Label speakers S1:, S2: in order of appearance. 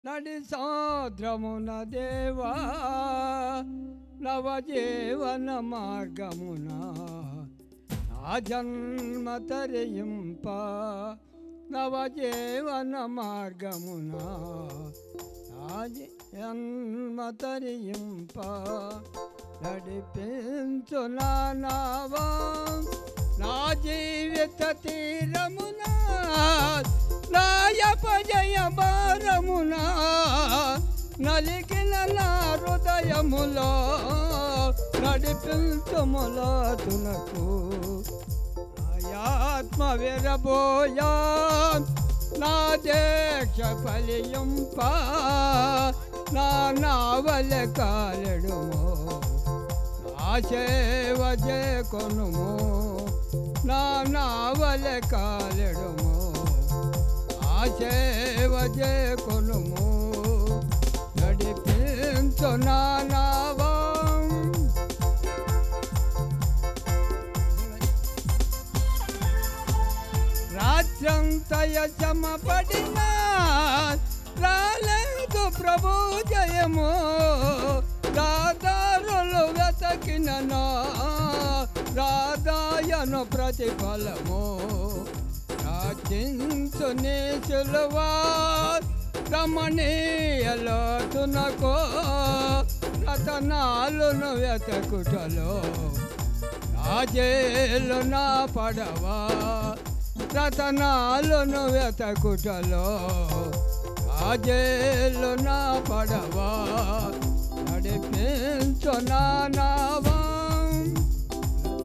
S1: నడి సాద్రమున దేవా నవజీవన మార్గమున నా జన్మ తరయింప నవజీవన మార్గమున నా జన్మ తరయింప నడిపించు నా నావా నా జీవిత తీరమున నాయప జయ భారమున నలిగిన నా హృదయములో నడిపించములాతునకు ఆత్మ విరబోయా నా దీక్ష ఫలింప నా నావల కాలెడుమో నా సేవ కొనుము నా నావల కాలెడుము ఆ సేవ కొనుము నడిపించు నా నావం రాత్రంతయ సమపడినా రాలేదు ప్రభు జయము రాదారులు వెతకినను రాదాయను ప్రతిఫలము రాచించు నీ సులువా రమణీయలోతునకో రతనాలును వెతకుటలో రాజేలు నా పడవా రతనాలును వెతకుటలో రాజేలు నా పడవా నడిపించు నా నావా